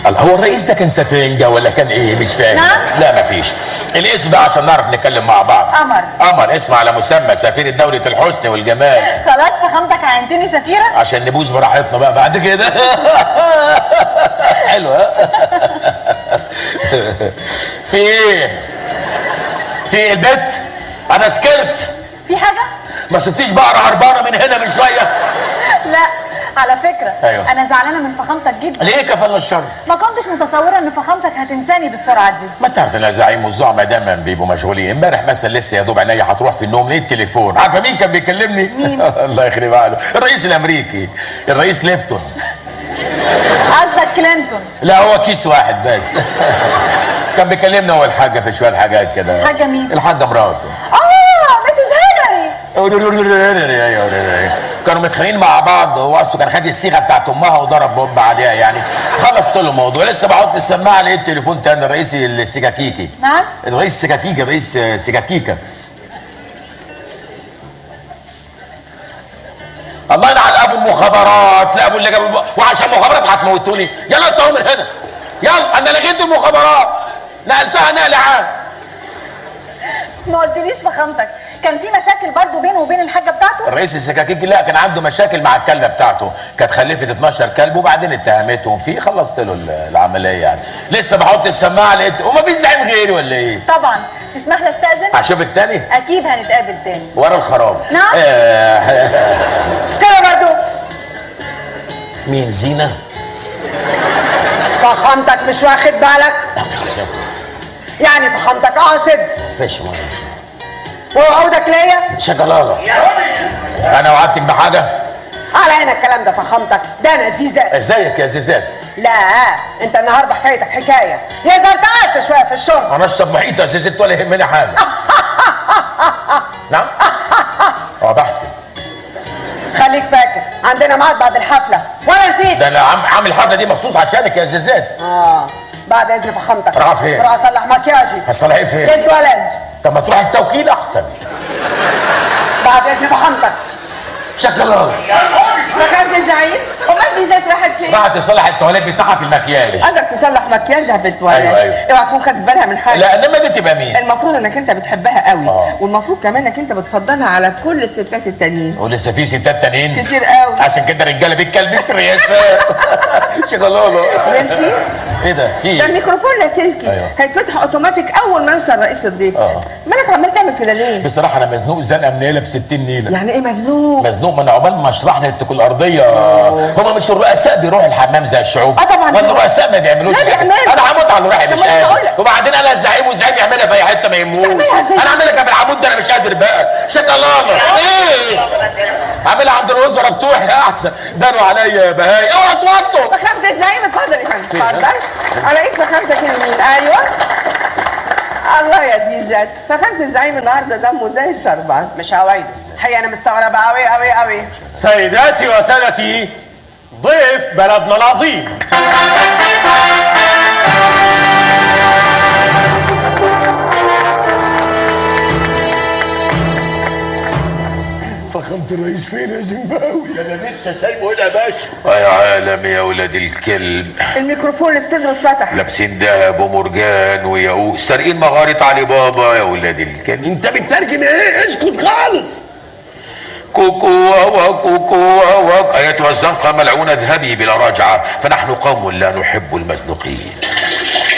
الله هو الرئيس ده كان سفنجة ولا كان ايه مش فاهم نعم. لا مفيش الاسم ده عشان نعرف نتكلم مع بعض قمر. قمر اسم على مسمى سفيرة دولة الحسن والجمال خلاص فخامتك عينتني سفيره عشان نبوس براحتنا بقى بعد كده حلو ها في ايه في إيه البت انا سكرت في حاجه ما شفتيش بقرة هربانة من هنا من شوية لا على فكره أيوة. انا زعلانه من فخامتك جدا ليه كفلنا الشر ما كنتش متصوره ان فخامتك هتنساني بالسرعه دي ما تعرف ان الزعيم والزعماء دايما بيبقوا مشغولين امبارح مثلا لسه يا دوب عينيا هتروح في النوم ليه التليفون عارفه مين كان بيكلمني مين؟ الله يخرب عقله الرئيس الامريكي الرئيس ليبتون قصدك كلينتون لا هو كيس واحد بس كان بيكلمنا هو الحاجه في شويه حاجات كده حاجة مين؟ الحاجه مراته اه مسز هيلاري كانوا متخانقين مع بعض هو اصله كان خد الصيغه بتاعت امها وضرب بومب عليها يعني خلصت له الموضوع لسه بحط السماعه لقيت تليفون تاني الرئيس السكاكيكي نعم الرئيس سكاكيكي الرئيس سكاكيكا الله يلعن ابو المخابرات لا ابو اللي جاب الم... وعشان المخابرات هتموتوني يلا انتوا من هنا يلا انا لغيت المخابرات نقلتها نقل عام ما قلتليش فخامتك كان في مشاكل برضو بينه وبين الحاجه بتاعته الرئيس السكاكيكي لا كان عنده مشاكل مع الكلبه بتاعته كانت خلفت 12 كلب وبعدين اتهمتهم فيه خلصت له ال- العمليه يعني لسه بحط السماعه لقيت وما فيش زعيم غيري ولا ايه طبعا تسمح لي استاذن هشوفك تاني اكيد هنتقابل تاني ورا الخراب نعم. آه كده برضو مين زينه فخامتك مش واخد بالك يعني فخامتك قاصد فيش مرة وعودك ليا شكلاله انا وعدتك بحاجه على عينك الكلام ده فخامتك ده انا زيزات ازيك يا زيزات لا انت النهارده حكايتك حكايه يا زرتعت شويه في الشرب انا اشرب محيط يا زيزات ولا يهمني حاجه نعم اه بحسن خليك فاكر عندنا ميعاد بعد الحفله ولا نسيت ده انا عم عامل الحفله دي مخصوص عشانك يا زيزات اه بعد اذن فخامتك راح فين؟ راح اصلح مكياجي هصلح ايه فين جلد ولد طب ما تروح التوكيل احسن بعد اذن فخامتك شكلاله فكرت الزعيم امال زيزات راحت فين؟ راحت تصلح التواليت بتاعها في المكياج قصدك تصلح مكياجها في التواليت أيوة، أيوة. اوعى تكون خدت بالها من حاجه لا انما دي تبقى مين المفروض انك انت بتحبها قوي آه. والمفروض كمان انك انت بتفضلها على كل الستات التانيين ولسه في ستات تانيين كتير قوي. عشان كده الرجاله بيتكلموا في الرئاسات شكلاله ميرسي ايه ده في ده ايه الميكروفون لاسلكي أيوة. هيتفتح اوتوماتيك اول ما يوصل رئيس الضيف آه. مالك عمال تعمل كده ليه؟ بصراحه انا مزنوق زنقه منيله ب 60 نيله يعني ايه مزنوق؟ مزنوق من عقبال ما اشرح لك تكون الارضيه هم مش الرؤساء بيروحوا الحمام زي الشعوب آه طبعا ولا بيروحوا. الرؤساء ما بيعملوش لا كده. بيعملوا. انا هموت على روحي طب مش ما أنا قادر هقولك. وبعدين انا الزعيم والزعيم يعملها في اي حته ما يهموش تعملها زي- انا اعملها قبل العمود ده انا مش قادر بقى شكلاله ايه اعملها عند الوزراء بتوعي احسن داروا عليا يا بهاي اوعى توطوا فخامة الزعيم اتفضل يا فندم اتفضل عليك فخامتك اليمين ايوه الله يا زيزات فخامة الزعيم النهارده دمه زي الشربات مش هوايده هي انا مستغربه قوي قوي قوي سيداتي وسادتي ضيف بلدنا العظيم فخامة الرئيس فين يا زيمباوي؟ أنا لسه سايبه هنا يا باشا يا عالم يا ولاد الكلب الميكروفون اللي في صدره اتفتح لابسين دهب ومرجان وياقوت سارقين مغارة علي بابا يا ولاد الكلب أنت بتترجم إيه؟ اسكت خالص كوكو واوا كوكو واوا ايتها الزنقة ملعونة اذهبي بلا رجعة فنحن قوم لا نحب المزنوقين